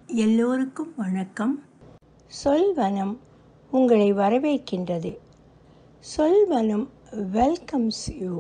எல்லோருக்கும் வணக்கம் சொல்வனம் உங்களை வரவேற்கின்றது சொல்வனம் வெல்கம்ஸ் யூ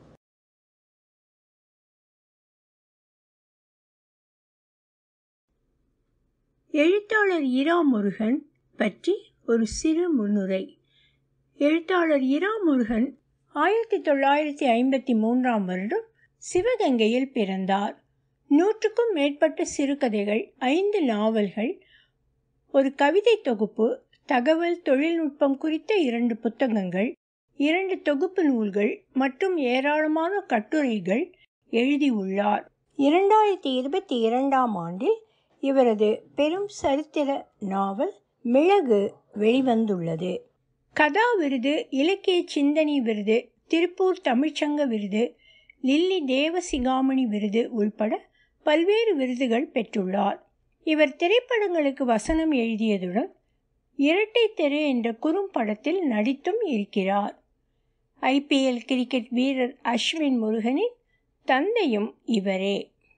எழுத்தாளர் இரா முருகன் பற்றி ஒரு சிறு முன்னுரை எழுத்தாளர் இரா முருகன் ஆயிரத்தி தொள்ளாயிரத்தி ஐம்பத்தி மூன்றாம் வருடம் சிவகங்கையில் பிறந்தார் நூற்றுக்கும் மேற்பட்ட சிறுகதைகள் ஐந்து நாவல்கள் ஒரு கவிதை தொகுப்பு தகவல் தொழில்நுட்பம் குறித்த இரண்டு புத்தகங்கள் இரண்டு தொகுப்பு நூல்கள் மற்றும் ஏராளமான கட்டுரைகள் எழுதியுள்ளார் இரண்டாயிரத்தி இருபத்தி இரண்டாம் ஆண்டில் இவரது பெரும் சரித்திர நாவல் மிளகு வெளிவந்துள்ளது கதா விருது இலக்கிய சிந்தனை விருது திருப்பூர் தமிழ்ச்சங்க விருது லில்லி தேவசிகாமணி விருது உள்பட பல்வேறு விருதுகள் பெற்றுள்ளார் இவர் திரைப்படங்களுக்கு வசனம் எழுதியதுடன் இரட்டை தெரு என்ற குறும்படத்தில் நடித்தும் இருக்கிறார் ஐபிஎல் கிரிக்கெட் வீரர் அஸ்வின் முருகனின் தந்தையும் இவரே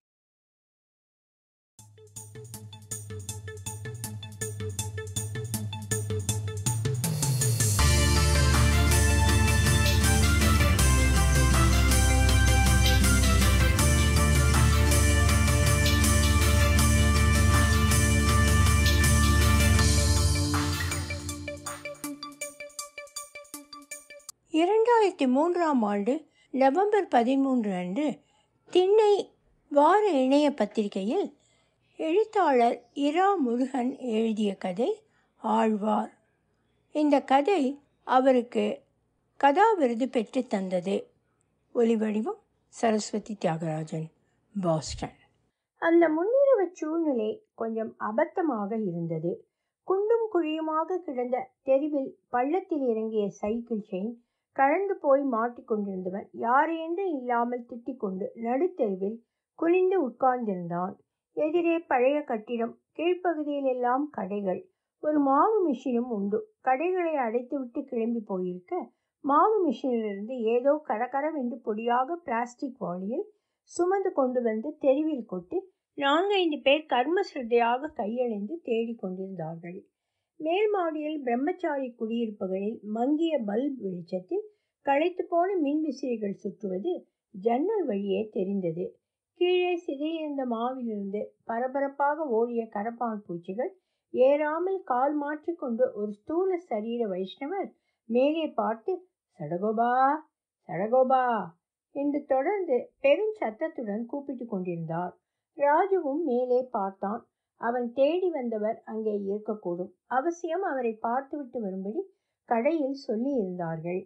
இரண்டாயிரத்தி மூன்றாம் ஆண்டு நவம்பர் பதிமூன்று அன்று திண்ணை வார இணைய பத்திரிகையில் எழுத்தாளர் இரா முருகன் எழுதிய கதை ஆழ்வார் இந்த கதை அவருக்கு கதா விருது பெற்று தந்தது ஒலிவடிவம் சரஸ்வதி தியாகராஜன் பாஸ்டன் அந்த முன்னிரவு சூழ்நிலை கொஞ்சம் அபத்தமாக இருந்தது குண்டும் குழியுமாக கிடந்த தெருவில் பள்ளத்தில் இறங்கிய சைக்கிள் செயின் கழண்டு போய் மாட்டிக்கொண்டிருந்தவன் யாரையென்று இல்லாமல் திட்டிக்கொண்டு நடுத்தெருவில் குனிந்து உட்கார்ந்திருந்தான் எதிரே பழைய கட்டிடம் கீழ்ப்பகுதியில் எல்லாம் கடைகள் ஒரு மாவு மிஷினும் உண்டு கடைகளை அடைத்துவிட்டு கிளம்பி போயிருக்க மாவு மிஷினிலிருந்து ஏதோ கரகரவென்று பொடியாக பிளாஸ்டிக் வாளியில் சுமந்து கொண்டு வந்து தெருவில் கொட்டி நான்கைந்து பேர் கர்ம சிரத்தையாக கையெழுந்து தேடிக் கொண்டிருந்தார்கள் மேல் மாடியில் பிரம்மச்சாரி குடியிருப்புகளில் மங்கிய பல்ப் வெளிச்சத்தில் களைத்து போன மின் விசிறிகள் சுற்றுவது ஜன்னல் வழியே தெரிந்தது கீழே சிதையிருந்த மாவிலிருந்து பரபரப்பாக ஓடிய கரப்பான் பூச்சிகள் ஏறாமல் கால் மாற்றிக்கொண்டு ஒரு ஸ்தூல சரீர வைஷ்ணவர் மேலே பார்த்து சடகோபா சடகோபா என்று தொடர்ந்து பெரும் சத்தத்துடன் கூப்பிட்டு கொண்டிருந்தார் ராஜுவும் மேலே பார்த்தான் அவன் தேடி வந்தவர் அங்கே இருக்கக்கூடும் அவசியம் அவரை பார்த்துவிட்டு வரும்படி கடையில் சொல்லி இருந்தார்கள்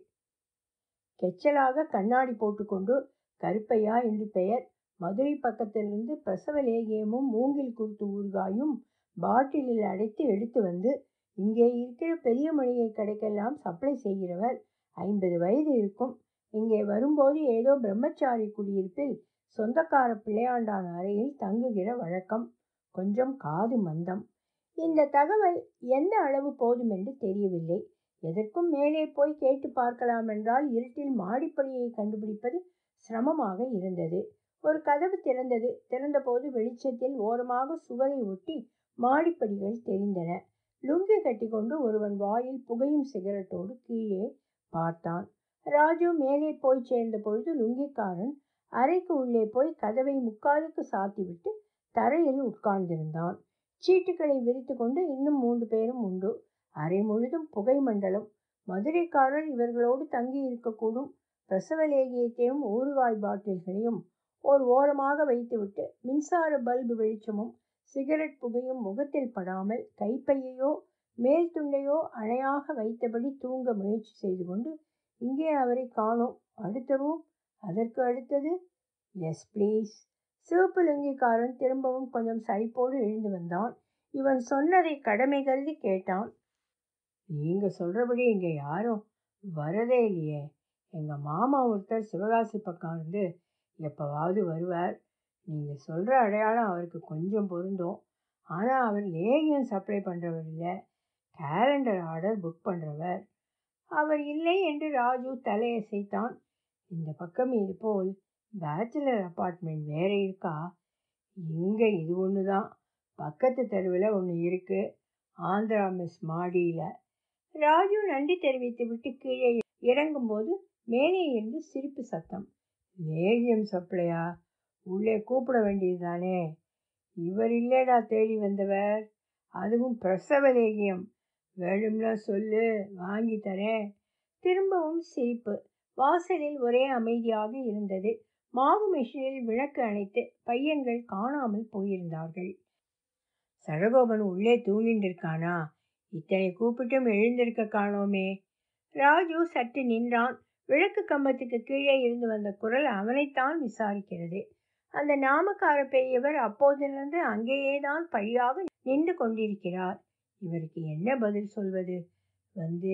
கெச்சலாக கண்ணாடி போட்டுக்கொண்டு கருப்பையா என்று பெயர் மதுரை பக்கத்திலிருந்து பிரசவ லேகியமும் மூங்கில் குருத்து ஊறுகாயும் பாட்டிலில் அடைத்து எடுத்து வந்து இங்கே இருக்கிற பெரிய மளிகை கடைக்கெல்லாம் சப்ளை செய்கிறவர் ஐம்பது வயது இருக்கும் இங்கே வரும்போது ஏதோ பிரம்மச்சாரி குடியிருப்பில் சொந்தக்கார பிள்ளையாண்டான் அறையில் தங்குகிற வழக்கம் கொஞ்சம் காது மந்தம் இந்த தகவல் எந்த அளவு போதும் என்று தெரியவில்லை எதற்கும் மேலே போய் கேட்டு பார்க்கலாம் என்றால் இருட்டில் மாடிப்படியை கண்டுபிடிப்பது சிரமமாக இருந்தது ஒரு கதவு திறந்தது திறந்தபோது வெளிச்சத்தில் ஓரமாக சுவரை ஒட்டி மாடிப்படிகள் தெரிந்தன லுங்கி கட்டிக்கொண்டு ஒருவன் வாயில் புகையும் சிகரெட்டோடு கீழே பார்த்தான் ராஜு மேலே போய் சேர்ந்த பொழுது லுங்கிக்காரன் அறைக்கு உள்ளே போய் கதவை முக்காலுக்கு சாத்திவிட்டு தரையில் உட்கார்ந்திருந்தான் சீட்டுகளை விரித்து கொண்டு இன்னும் மூன்று பேரும் உண்டு அறை முழுதும் புகை மண்டலம் மதுரைக்காரர் இவர்களோடு தங்கி இருக்கக்கூடும் பிரசவ லேகியத்தையும் ஊறுகாய் பாட்டில்களையும் ஓர் ஓரமாக வைத்துவிட்டு மின்சார பல்பு வெளிச்சமும் சிகரெட் புகையும் முகத்தில் படாமல் கைப்பையையோ மேல் துண்டையோ அணையாக வைத்தபடி தூங்க முயற்சி செய்து கொண்டு இங்கே அவரை காணோம் அடுத்த ரூம் அதற்கு அடுத்தது எஸ் ப்ளீஸ் சிவப்பு லுங்கிக்காரன் திரும்பவும் கொஞ்சம் சைப்போடு எழுந்து வந்தான் இவன் சொன்னதை கடமை கருதி கேட்டான் நீங்க சொல்றபடி இங்க யாரும் வரதே இல்லையே எங்க மாமா ஒருத்தர் சிவகாசி பக்கம் இருந்து எப்பவாவது வருவார் நீங்க சொல்ற அடையாளம் அவருக்கு கொஞ்சம் பொருந்தும் ஆனா அவர் லேகியம் சப்ளை பண்றவர் இல்லை கேலண்டர் ஆர்டர் புக் பண்றவர் அவர் இல்லை என்று ராஜு தலையசைத்தான் இந்த பக்கம் இது போல் பேச்சுலர் அப்பார்ட்மெண்ட் வேற இருக்கா இங்கே இது ஒன்று தான் பக்கத்து தெருவில் ஒன்று இருக்குது ஆந்திரா மிஸ் மாடியில் ராஜு நன்றி தெரிவித்து விட்டு கீழே இறங்கும்போது மேலே இருந்து சிரிப்பு சத்தம் லேகியம் சப்ளையா உள்ளே கூப்பிட வேண்டியது தானே இவர் இல்லைடா தேடி வந்தவர் அதுவும் பிரசவ லேகியம் வேணும்னா சொல்லு வாங்கி தரேன் திரும்பவும் சிரிப்பு வாசலில் ஒரே அமைதியாக இருந்தது மாவு மிஷினில் விளக்கு அணைத்து பையன்கள் காணாமல் போயிருந்தார்கள் சடகோபன் உள்ளே தூங்கிட்டு இருக்கானா இத்தனை கூப்பிட்டும் எழுந்திருக்க காணோமே ராஜு சற்று நின்றான் விளக்கு கம்பத்துக்கு கீழே இருந்து வந்த குரல் அவனைத்தான் விசாரிக்கிறது அந்த நாமக்கார பெரியவர் அப்போதிலிருந்து அங்கேயே தான் பழியாக நின்று கொண்டிருக்கிறார் இவருக்கு என்ன பதில் சொல்வது வந்து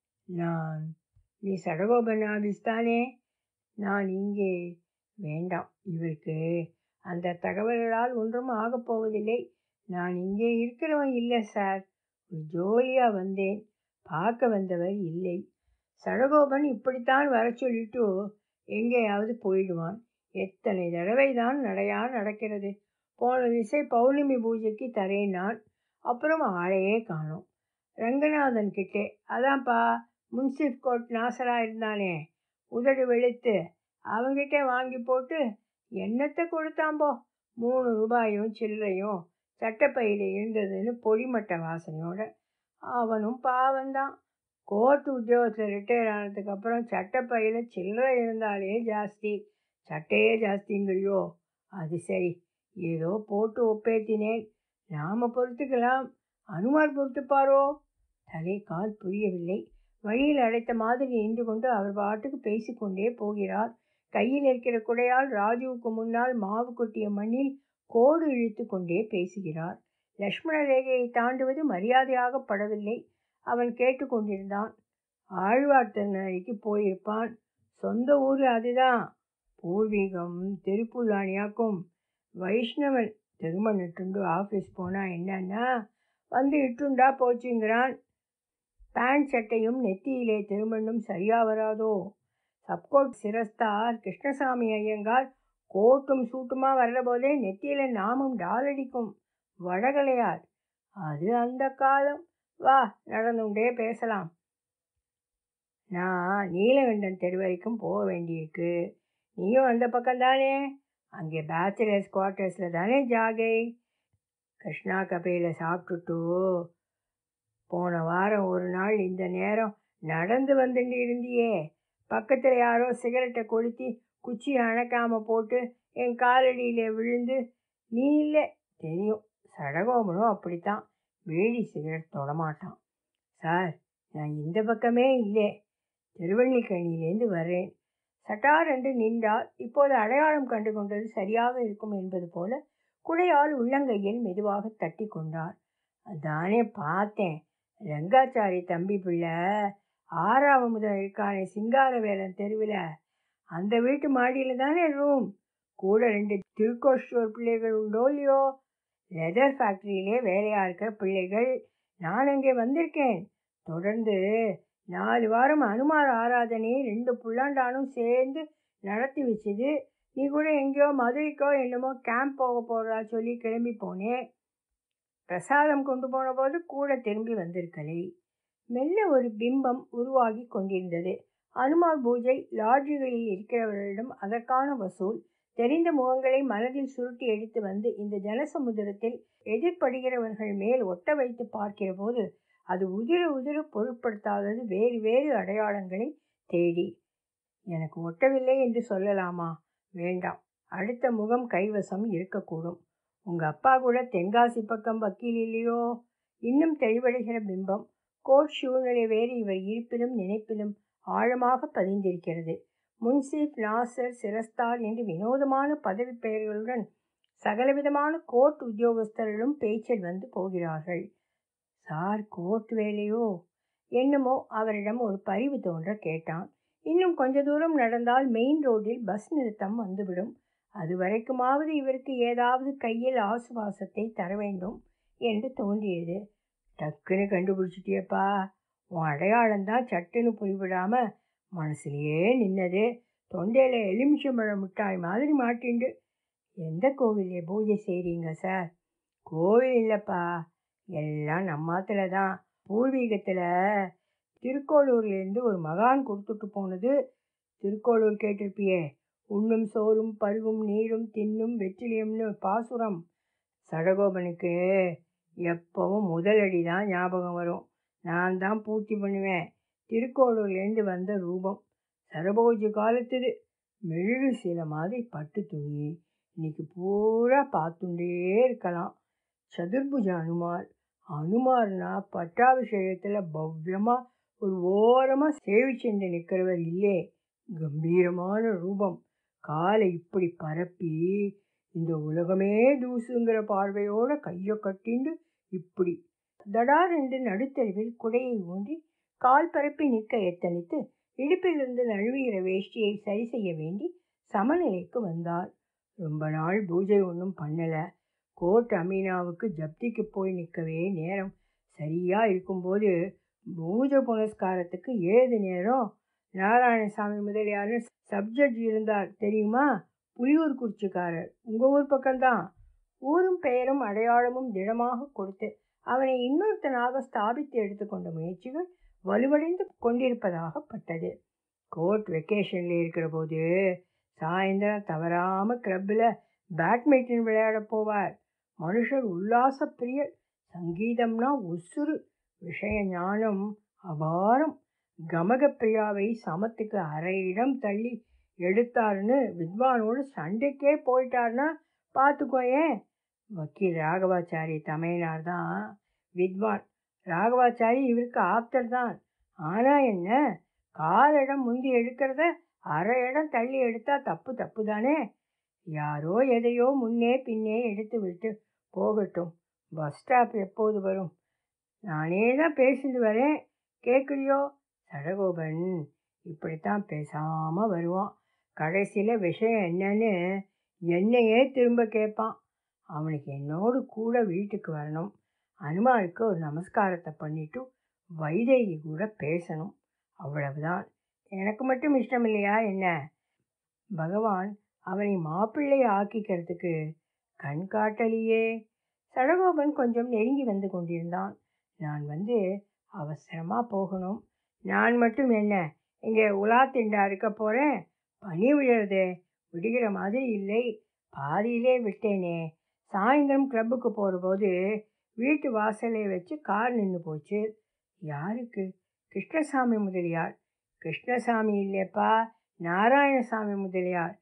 நான் நீ சடகோபன் ஆபீஸ் தானே நான் இங்கே வேண்டாம் இவருக்கு அந்த தகவல்களால் ஒன்றும் ஆகப் போவதில்லை நான் இங்கே இருக்கிறவன் இல்லை சார் ஒரு ஜோலியாக வந்தேன் பார்க்க வந்தவர் இல்லை சடகோபன் இப்படித்தான் வர சொல்லிட்டு எங்கேயாவது போயிடுவான் எத்தனை தடவை தான் நடையா நடக்கிறது போன விசை பௌர்ணமி பூஜைக்கு தரேன் நான் அப்புறம் ஆளையே காணோம் ரங்கநாதன் கிட்டே அதான்ப்பா முன்சிப் கோர்ட் நாசரா இருந்தானே உதடு வெளுத்து அவங்கிட்ட வாங்கி போட்டு என்னத்தை கொடுத்தாம்போ மூணு ரூபாயும் சில்லறையும் சட்டப்பையில் இருந்ததுன்னு பொடிமட்ட வாசனையோட அவனும் பாவம்தான் கோர்ட் உத்தியோகத்தில் ரிட்டையர் ஆனதுக்கப்புறம் சட்டப்பையில் சில்லறை இருந்தாலே ஜாஸ்தி சட்டையே ஜாஸ்திங்கிறியோ அது சரி ஏதோ போட்டு ஒப்பேத்தினேன் நாம் பொறுத்துக்கலாம் அனுமார் பொறுத்துப்பாரோ தலை கால் புரியவில்லை வழியில் அடைத்த மாதிரி நின்று கொண்டு அவர் பாட்டுக்கு பேசிக்கொண்டே போகிறார் கையில் இருக்கிற குடையால் ராஜுவுக்கு முன்னால் மாவு கொட்டிய மண்ணில் கோடு இழுத்து கொண்டே பேசுகிறார் லக்ஷ்மண ரேகையை தாண்டுவது மரியாதையாக படவில்லை அவன் கேட்டுக்கொண்டிருந்தான் ஆழ்வார் திருநறைக்கு போயிருப்பான் சொந்த ஊர் அதுதான் பூர்வீகம் திருப்புல்லானியாக்கும் வைஷ்ணவன் திருமணம் இட்டுண்டு ஆஃபீஸ் போனால் என்னன்னா வந்து இட்டுண்டா போச்சுங்கிறான் பேண்ட் சட்டையும் நெத்தியிலே திருமணம் சரியா வராதோ சப்கோட் சிரஸ்தார் கிருஷ்ணசாமி ஐயங்கார் கோட்டும் சூட்டுமா வர்ற போதே நெத்தியில நாமும் டாலடிக்கும் வடகலையார் அது அந்த காலம் வா நடந்துண்டே பேசலாம் நான் நீலகண்டன் தெரு வரைக்கும் போக வேண்டியிருக்கு நீயும் அந்த பக்கம் தானே அங்கே பேச்சுலர்ஸ் குவார்ட்டர்ஸில் தானே ஜாகை கிருஷ்ணா கபையில் சாப்பிட்டுட்டு போன வாரம் ஒரு நாள் இந்த நேரம் நடந்து வந்துட்டு இருந்தியே பக்கத்தில் யாரோ சிகரெட்டை கொளுத்தி குச்சி அணைக்காமல் போட்டு என் காலடியில் விழுந்து நீ இல்லை தெரியும் சடகோபனும் அப்படித்தான் வேடி சிகரெட் தொடமாட்டான் சார் நான் இந்த பக்கமே இல்லை திருவள்ளிக்கணியிலேருந்து வர்றேன் சட்டார் என்று நின்றால் இப்போது அடையாளம் கண்டு கொண்டது சரியாக இருக்கும் என்பது போல குடையால் உள்ளங்கையில் மெதுவாக தட்டி கொண்டார் அதானே பார்த்தேன் ரங்காச்சாரி தம்பி பிள்ளை ஆறாவமுதம் இருக்கானே சிங்காரவேலன் தெருவில் அந்த வீட்டு மாடியில் தானே ரூம் கூட ரெண்டு திருக்கோஷ்டூர் பிள்ளைகள் உண்டோ இல்லையோ லெதர் ஃபேக்ட்ரியிலே வேலையாக இருக்கிற பிள்ளைகள் நான் அங்கே வந்திருக்கேன் தொடர்ந்து நாலு வாரம் அனுமார் ஆராதனை ரெண்டு புல்லாண்டானும் சேர்ந்து நடத்தி வச்சுது நீ கூட எங்கேயோ மதுரைக்கோ என்னமோ கேம்ப் போக போகிறா சொல்லி கிளம்பி போனேன் பிரசாதம் கொண்டு போன போது கூட திரும்பி வந்திருக்கலை மெல்ல ஒரு பிம்பம் உருவாகி கொண்டிருந்தது அனுமார் பூஜை லாட்ஜுகளில் இருக்கிறவர்களிடம் அதற்கான வசூல் தெரிந்த முகங்களை மனதில் சுருட்டி எடுத்து வந்து இந்த ஜனசமுதிரத்தில் எதிர்படுகிறவர்கள் மேல் ஒட்ட வைத்து பார்க்கிற போது அது உதிர உதிர பொருட்படுத்தாதது வேறு வேறு அடையாளங்களை தேடி எனக்கு ஒட்டவில்லை என்று சொல்லலாமா வேண்டாம் அடுத்த முகம் கைவசம் இருக்கக்கூடும் உங்க அப்பா கூட தென்காசி பக்கம் வக்கீல் இல்லையோ இன்னும் தெளிவடைகிற பிம்பம் கோட் சூழ்நிலை வேறு இவர் இருப்பிலும் நினைப்பிலும் ஆழமாக பதிந்திருக்கிறது முன்சீப் நாசர் சிரஸ்தார் என்று வினோதமான பதவி பெயர்களுடன் சகலவிதமான கோர்ட் உத்தியோகஸ்தர்களும் பேச்சில் வந்து போகிறார்கள் சார் கோர்ட் வேலையோ என்னமோ அவரிடம் ஒரு பரிவு தோன்ற கேட்டான் இன்னும் கொஞ்ச தூரம் நடந்தால் மெயின் ரோட்டில் பஸ் நிறுத்தம் வந்துவிடும் அது வரைக்குமாவது இவருக்கு ஏதாவது கையில் ஆசுவாசத்தை தர வேண்டும் என்று தோன்றியது டக்குன்னு கண்டுபிடிச்சிட்டியப்பா உன் அடையாளம்தான் சட்டுன்னு புரிவிடாம மனசுலையே நின்னது தொண்டையில் எலுமிச்சம்பழம் மிட்டாய் மாதிரி மாட்டிண்டு எந்த கோவிலே பூஜை செய்கிறீங்க சார் கோவில் இல்லைப்பா எல்லாம் நம்மாத்துல தான் பூர்வீகத்தில் திருக்கோளூர்லேருந்து ஒரு மகான் கொடுத்துட்டு போனது திருக்கோளூர் கேட்டிருப்பியே உண்ணும் சோறும் பருகும் நீரும் தின்னும் வெற்றிலியம்னு பாசுரம் சடகோபனுக்கு எப்பவும் முதலடி தான் ஞாபகம் வரும் நான் தான் பூர்த்தி பண்ணுவேன் திருக்கோளூர்லேருந்து வந்த ரூபம் சரபோஜி காலத்துது மெழுகு சில மாதிரி பட்டு துணி இன்னைக்கு பூரா பார்த்துட்டே இருக்கலாம் சதுர்புஜ அனுமார் அனுமார்னா பட்டாபிஷேகத்தில் பவ்யமாக ஒரு ஓரமாக சேவிச்சென்று நிற்கிறவர் இல்லே கம்பீரமான ரூபம் காலை இப்படி பரப்பி இந்த உலகமே தூசுங்கிற பார்வையோட கையை கட்டிண்டு இப்படி தடார் என்று நடுத்தருவில் குடையை ஊன்றி கால் பரப்பி நிற்க எத்தனித்து இடுப்பிலிருந்து நழுவுகிற வேஷ்டியை சரி செய்ய வேண்டி சமநிலைக்கு வந்தார் ரொம்ப நாள் பூஜை ஒன்றும் பண்ணலை கோர்ட் அமீனாவுக்கு ஜப்திக்கு போய் நிற்கவே நேரம் சரியாக இருக்கும்போது பூஜை புனஸ்காரத்துக்கு ஏது நேரம் நாராயணசாமி முதலியார்னு சப்ஜெக்ட் இருந்தார் தெரியுமா புலியூர் குறிச்சிக்காரர் உங்கள் ஊர் பக்கம்தான் ஊரும் பெயரும் அடையாளமும் திடமாக கொடுத்து அவனை இன்னொருத்தனாக ஸ்தாபித்து எடுத்துக்கொண்ட முயற்சிகள் வலுவடைந்து கொண்டிருப்பதாகப்பட்டது கோர்ட் வெக்கேஷனில் இருக்கிற போது சாயந்தரம் தவறாமல் கிளப்பில் பேட்மிண்டன் விளையாட போவார் மனுஷர் உல்லாச பிரியர் சங்கீதம்னா உசுறு விஷய ஞானம் அபாரம் கமகப்பிரியாவை சமத்துக்கு அரை இடம் தள்ளி எடுத்தாருன்னு வித்வானோடு சண்டைக்கே போயிட்டார்னா பார்த்துக்கோயேன் வக்கீல் ராகவாச்சாரி தமையனார் தான் வித்வான் ராகவாச்சாரி இவருக்கு ஆப்தர் தான் ஆனால் என்ன கால் இடம் முந்தி எடுக்கிறத அரை இடம் தள்ளி எடுத்தா தப்பு தப்பு தானே யாரோ எதையோ முன்னே பின்னே எடுத்து விட்டு போகட்டும் பஸ் ஸ்டாப் எப்போது வரும் நானே தான் பேசிட்டு வரேன் கேட்குறியோ சடகோபன் இப்படித்தான் பேசாமல் வருவான் கடைசியில் விஷயம் என்னன்னு என்னையே திரும்ப கேட்பான் அவனுக்கு என்னோடு கூட வீட்டுக்கு வரணும் அனுமாருக்கு ஒரு நமஸ்காரத்தை பண்ணிட்டு வைதேகி கூட பேசணும் அவ்வளவுதான் எனக்கு மட்டும் இஷ்டம் இல்லையா என்ன பகவான் அவனை மாப்பிள்ளை ஆக்கிக்கிறதுக்கு கண் காட்டலையே சடகோபன் கொஞ்சம் நெருங்கி வந்து கொண்டிருந்தான் நான் வந்து அவசரமாக போகணும் நான் மட்டும் என்ன இங்கே உலா திண்டா இருக்க போகிறேன் பனி விழுறதே விடுகிற மாதிரி இல்லை பாதியிலே விட்டேனே சாயந்தரம் கிளப்புக்கு போகிறபோது வீட்டு வாசலை வச்சு கார் நின்று போச்சு யாருக்கு கிருஷ்ணசாமி முதலியார் கிருஷ்ணசாமி இல்லைப்பா நாராயணசாமி முதலியார்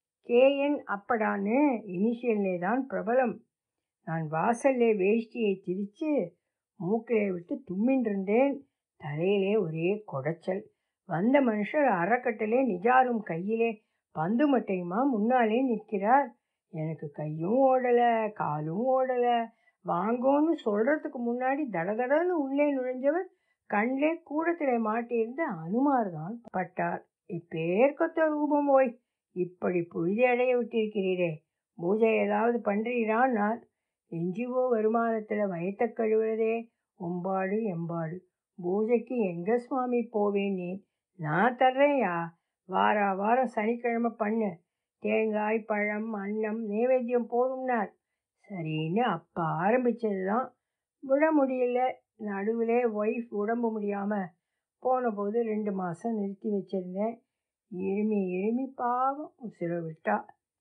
கேஎன் அப்படான்னு இனிஷியல்லே தான் பிரபலம் நான் வாசல்லே வேஷ்டியை திரித்து மூக்கிலே விட்டு தும்மின் இருந்தேன் தலையிலே ஒரே குடைச்சல் வந்த மனுஷர் அறக்கட்டிலே நிஜாரும் கையிலே பந்து மட்டையுமா முன்னாலே நிற்கிறார் எனக்கு கையும் ஓடலை காலும் ஓடலை வாங்கோன்னு சொல்கிறதுக்கு முன்னாடி தடதடன்னு உள்ளே நுழைஞ்சவர் கண்ணிலே கூடத்திலே மாட்டியிருந்த அனுமார் தான் பட்டார் இப்பேர்க்கொத்த ரூபம் ஓய் இப்படி புழுதி அடைய விட்டிருக்கிறீரே பூஜை ஏதாவது பண்ணுறீரான்னார் என்ஜிஓ வருமானத்தில் வயத்த கழுவுறதே ஒம்பாடு எம்பாடு பூஜைக்கு எங்க சுவாமி போவேன் நீ நான் தர்றேன்யா வாரா வாரம் சனிக்கிழமை பண்ணு தேங்காய் பழம் அன்னம் நைவேத்தியம் போதும்னார் சரின்னு அப்போ ஆரம்பித்தது தான் விட முடியல நடுவில் ஒய்ஃப் உடம்பு முடியாமல் போன போது ரெண்டு மாதம் நிறுத்தி வச்சுருந்தேன் இருமி இருமி பாவம் உசிர விட்டா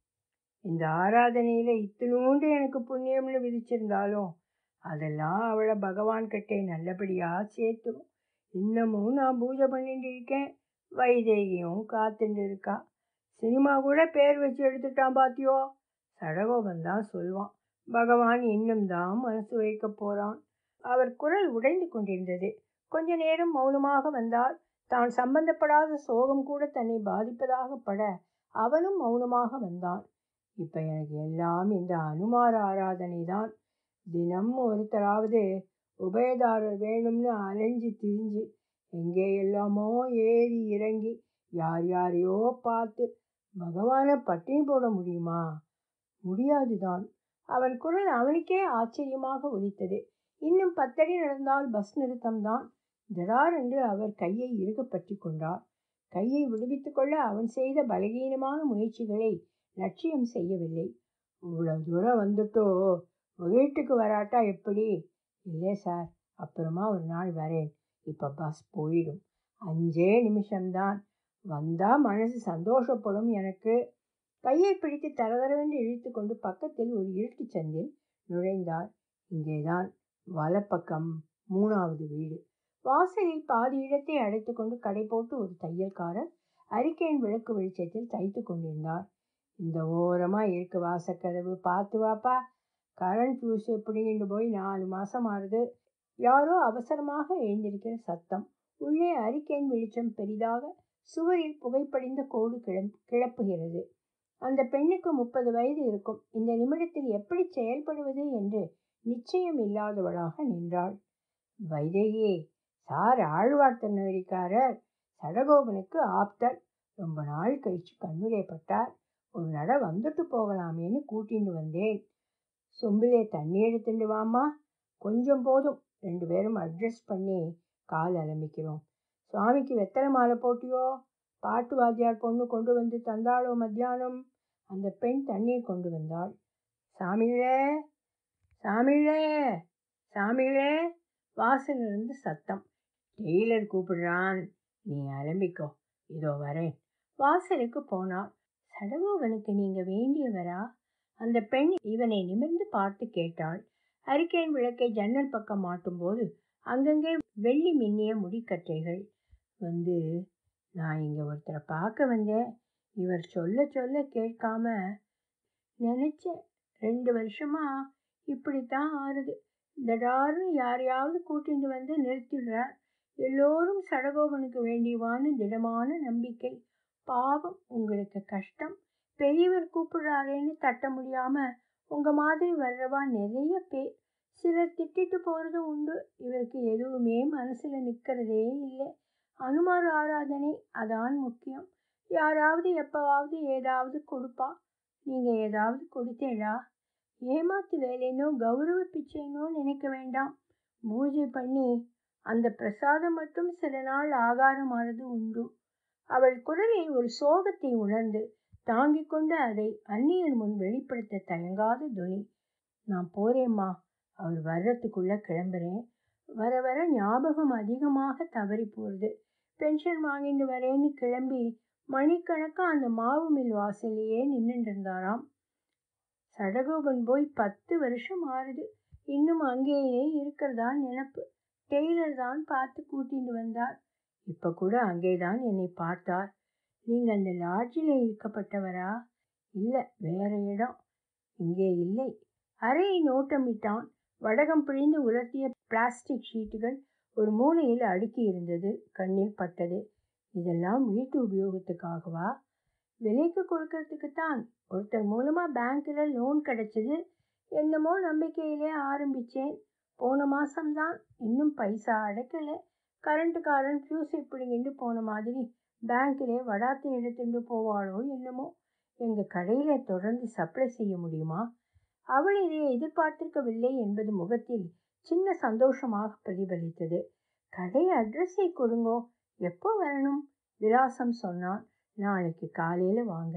இந்த ஆராதனையில் இத்தினூண்டு எனக்கு புண்ணியம்னு விதிச்சிருந்தாலும் அதெல்லாம் அவளை பகவான் கிட்டே நல்லபடியாக சேர்த்துடும் இன்னமும் நான் பூஜை பண்ணிட்டு இருக்கேன் வைதேகியும் காத்துட்டு இருக்கா சினிமா கூட பேர் வச்சு எடுத்துட்டான் பாத்தியோ சடகோபன் தான் சொல்வான் பகவான் இன்னும் தான் மனசு வைக்க போகிறான் அவர் குரல் உடைந்து கொண்டிருந்தது கொஞ்ச நேரம் மௌனமாக வந்தால் தான் சம்பந்தப்படாத சோகம் கூட தன்னை பாதிப்பதாக பட அவனும் மௌனமாக வந்தான் இப்போ எனக்கு எல்லாம் இந்த அனுமார ஆராதனை தான் தினம் ஒருத்தராவது உபயதாரர் வேணும்னு அலைஞ்சு திரிஞ்சு எங்கே எல்லாமோ ஏறி இறங்கி யார் யாரையோ பார்த்து பகவானை பட்டினி போட முடியுமா முடியாதுதான் அவன் குரல் அவனுக்கே ஆச்சரியமாக ஒலித்தது இன்னும் பத்தடி நடந்தால் பஸ் நிறுத்தம்தான் ஜடார் என்று அவர் கையை இறுக பற்றி கொண்டார் கையை விடுவித்துக் கொள்ள அவன் செய்த பலகீனமான முயற்சிகளை லட்சியம் செய்யவில்லை இவ்வளவு தூரம் வந்துட்டோ வீட்டுக்கு வராட்டா எப்படி இல்லை சார் அப்புறமா ஒரு நாள் வரேன் இப்போ பஸ் போயிடும் அஞ்சே நிமிஷம்தான் வந்தால் மனசு சந்தோஷப்படும் எனக்கு கையை பிடித்து தரதரவென்று இழுத்து கொண்டு பக்கத்தில் ஒரு இருட்டுச் சந்தில் நுழைந்தார் இங்கேதான் வலப்பக்கம் மூணாவது வீடு வாசலில் பாதி இடத்தை அடைத்து கொண்டு கடை போட்டு ஒரு தையல்காரர் அரிக்கேன் விளக்கு வெளிச்சத்தில் தைத்து கொண்டிருந்தார் இந்த ஓரமாக இருக்கு வாசக்கதவு பார்த்து வாப்பா கரண்ட் ஃபியூஸை பிடிங்கிட்டு போய் நாலு மாதம் ஆறுது யாரோ அவசரமாக எழுந்திருக்கிற சத்தம் உள்ளே அரிக்கேன் வெளிச்சம் பெரிதாக சுவரில் புகைப்படிந்த கோடு கிளம் கிளப்புகிறது அந்த பெண்ணுக்கு முப்பது வயது இருக்கும் இந்த நிமிடத்தில் எப்படி செயல்படுவது என்று நிச்சயம் இல்லாதவளாக நின்றாள் வைதேகியே சார் ஆழ்வார்த்தநகரிக்காரர் சடகோபனுக்கு ஆப்தர் ரொம்ப நாள் கழிச்சு கண்ணுலே பட்டார் ஒரு நட வந்துட்டு போகலாமேன்னு கூட்டிட்டு வந்தேன் சொம்பிலே தண்ணி எடுத்துட்டு வாமா கொஞ்சம் போதும் ரெண்டு பேரும் அட்ஜஸ்ட் பண்ணி கால் அலம்பிக்கிறோம் சுவாமிக்கு வெத்தலை மாலை போட்டியோ பாட்டு வாத்தியார் பொண்ணு கொண்டு வந்து தந்தாளோ மத்தியானம் அந்த பெண் தண்ணீர் கொண்டு வந்தாள் சாமிகளே சாமிகளே சாமிகளே வாசலிருந்து சத்தம் டெய்லர் கூப்பிடுறான் நீ அலம்பிக்கோ இதோ வரேன் வாசலுக்கு போனார் சடகோவனுக்கு நீங்க வேண்டியவரா அந்த பெண் இவனை நிமிர்ந்து பார்த்து கேட்டாள் அரிக்கேன் விளக்கை ஜன்னல் பக்கம் மாட்டும்போது அங்கங்கே வெள்ளி மின்னிய முடிக்கற்றைகள் வந்து நான் இங்கே ஒருத்தரை பார்க்க வந்தேன் இவர் சொல்ல சொல்ல கேட்காம நினச்சேன் ரெண்டு வருஷமா இப்படித்தான் ஆறுது தடார்னு யாரையாவது கூட்டிட்டு வந்து நிறுத்திடுறார் எல்லோரும் சடகோபனுக்கு வேண்டியவான்னு திடமான நம்பிக்கை பாவம் உங்களுக்கு கஷ்டம் பெரியவர் கூப்பிடுறாரேன்னு தட்ட முடியாம உங்க மாதிரி வர்றவா நிறைய பேர் சிலர் திட்டிட்டு போறதும் உண்டு இவருக்கு எதுவுமே மனசுல நிக்கிறதே இல்லை அனுமார் ஆராதனை அதான் முக்கியம் யாராவது எப்பவாவது ஏதாவது கொடுப்பா நீங்க ஏதாவது கொடுத்தேடா ஏமாத்து வேலைனோ கௌரவ பிச்சைனோ நினைக்க வேண்டாம் பூஜை பண்ணி அந்த பிரசாதம் மட்டும் சில நாள் ஆகாரமானது உண்டு அவள் குரலில் ஒரு சோகத்தை உணர்ந்து தாங்கிக் கொண்டு அதை அந்நியன் முன் வெளிப்படுத்த தயங்காத துணி நான் போறேம்மா அவர் வர்றதுக்குள்ள கிளம்புறேன் வர வர ஞாபகம் அதிகமாக தவறி போகுது பென்ஷன் வாங்கிட்டு வரேன்னு கிளம்பி மணிக்கணக்கா அந்த மாவு மில் வாசலையே நின்றுட்டு இருந்தாராம் சடகோபன் போய் பத்து வருஷம் ஆறுது இன்னும் அங்கேயே இருக்கிறதா நினப்பு டெய்லர் தான் பார்த்து கூட்டிட்டு வந்தார் இப்போ கூட அங்கேதான் என்னை பார்த்தார் நீங்கள் அந்த லாட்ஜில் இருக்கப்பட்டவரா இல்லை வேற இடம் இங்கே இல்லை அறையை நோட்டமிட்டான் வடகம் பிழிந்து உலர்த்திய பிளாஸ்டிக் ஷீட்டுகள் ஒரு மூலையில் அடுக்கி இருந்தது கண்ணில் பட்டது இதெல்லாம் வீட்டு உபயோகத்துக்காகவா விலைக்கு கொடுக்கறதுக்கு தான் ஒருத்தர் மூலமாக பேங்க்கில் லோன் கிடைச்சது என்னமோ நம்பிக்கையிலே ஆரம்பித்தேன் போன மாதம்தான் இன்னும் பைசா அடைக்கலை கரண்ட்டுக்காரன் ஃபியூஸை பிடிங்கிட்டு போன மாதிரி பேங்க்கிலே வடாத்தை எடுத்துட்டு போவாளோ என்னமோ எங்கள் கடையில் தொடர்ந்து சப்ளை செய்ய முடியுமா அவள் இதை எதிர்பார்த்திருக்கவில்லை என்பது முகத்தில் சின்ன சந்தோஷமாக பிரதிபலித்தது கடை அட்ரஸை கொடுங்கோ எப்போ வரணும் விலாசம் சொன்னான் நாளைக்கு காலையில் வாங்க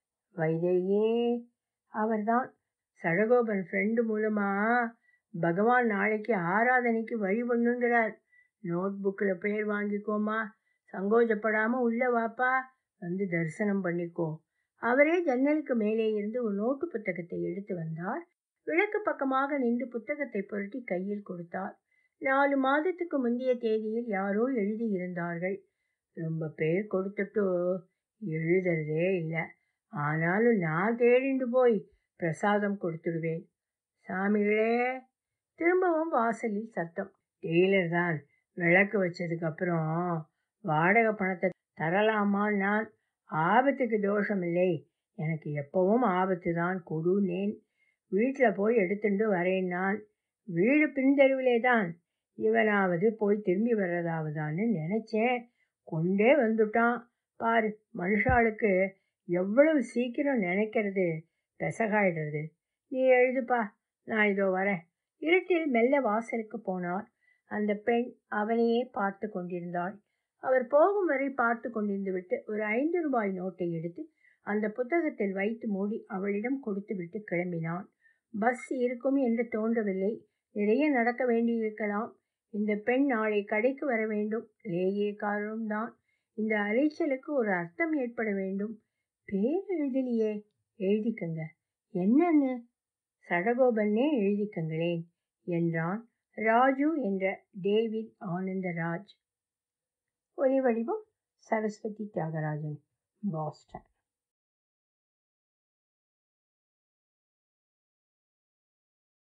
வைதேயே அவர்தான் சடகோபன் ஃப்ரெண்டு மூலமாக பகவான் நாளைக்கு ஆராதனைக்கு வழி பண்ணுங்கிறார் நோட் புக்கில் பேர் வாங்கிக்கோமா சங்கோஜப்படாமல் உள்ள வாப்பா வந்து தரிசனம் பண்ணிக்கோ அவரே ஜன்னலுக்கு மேலே இருந்து ஒரு நோட்டு புத்தகத்தை எடுத்து வந்தார் விளக்கு பக்கமாக நின்று புத்தகத்தை புரட்டி கையில் கொடுத்தார் நாலு மாதத்துக்கு முந்தைய தேதியில் யாரோ எழுதி இருந்தார்கள் ரொம்ப பேர் கொடுத்துட்டு எழுதுறதே இல்லை ஆனாலும் நான் தேடிண்டு போய் பிரசாதம் கொடுத்துடுவேன் சாமிகளே திரும்பவும் வாசலில் சத்தம் டெய்லர் தான் விளக்கு வச்சதுக்கப்புறம் வாடகை பணத்தை தரலாமா நான் ஆபத்துக்கு தோஷமில்லை எனக்கு எப்பவும் ஆபத்து தான் கொடுனேன் வீட்டில் போய் எடுத்துட்டு வரேன் நான் வீடு பின்தெருவிலே தான் இவனாவது போய் திரும்பி வர்றதாவதான்னு நினச்சேன் கொண்டே வந்துட்டான் பாரு மனுஷாளுக்கு எவ்வளவு சீக்கிரம் நினைக்கிறது பெசகாயிடுறது நீ எழுதுப்பா நான் இதோ வரேன் இருட்டில் மெல்ல வாசலுக்கு போனார் அந்த பெண் அவனையே பார்த்து கொண்டிருந்தாள் அவர் போகும் வரை பார்த்து கொண்டிருந்து விட்டு ஒரு ஐந்து ரூபாய் நோட்டை எடுத்து அந்த புத்தகத்தில் வைத்து மூடி அவளிடம் கொடுத்து விட்டு கிளம்பினான் பஸ் இருக்கும் என்று தோன்றவில்லை நிறைய நடக்க வேண்டியிருக்கலாம் இந்த பெண் நாளை கடைக்கு வர வேண்டும் லேகியக்காரரும் தான் இந்த அலைச்சலுக்கு ஒரு அர்த்தம் ஏற்பட வேண்டும் பேர் எழுதலையே எழுதிக்கங்க என்னன்னு சடகோபன்னே எழுதிக்கங்களேன் என்றான் ராஜு என்ற டேவிட் ஆனந்தராஜ் ஒலி வடிவம் சரஸ்வதி தியாகராஜன் பாஸ்டன்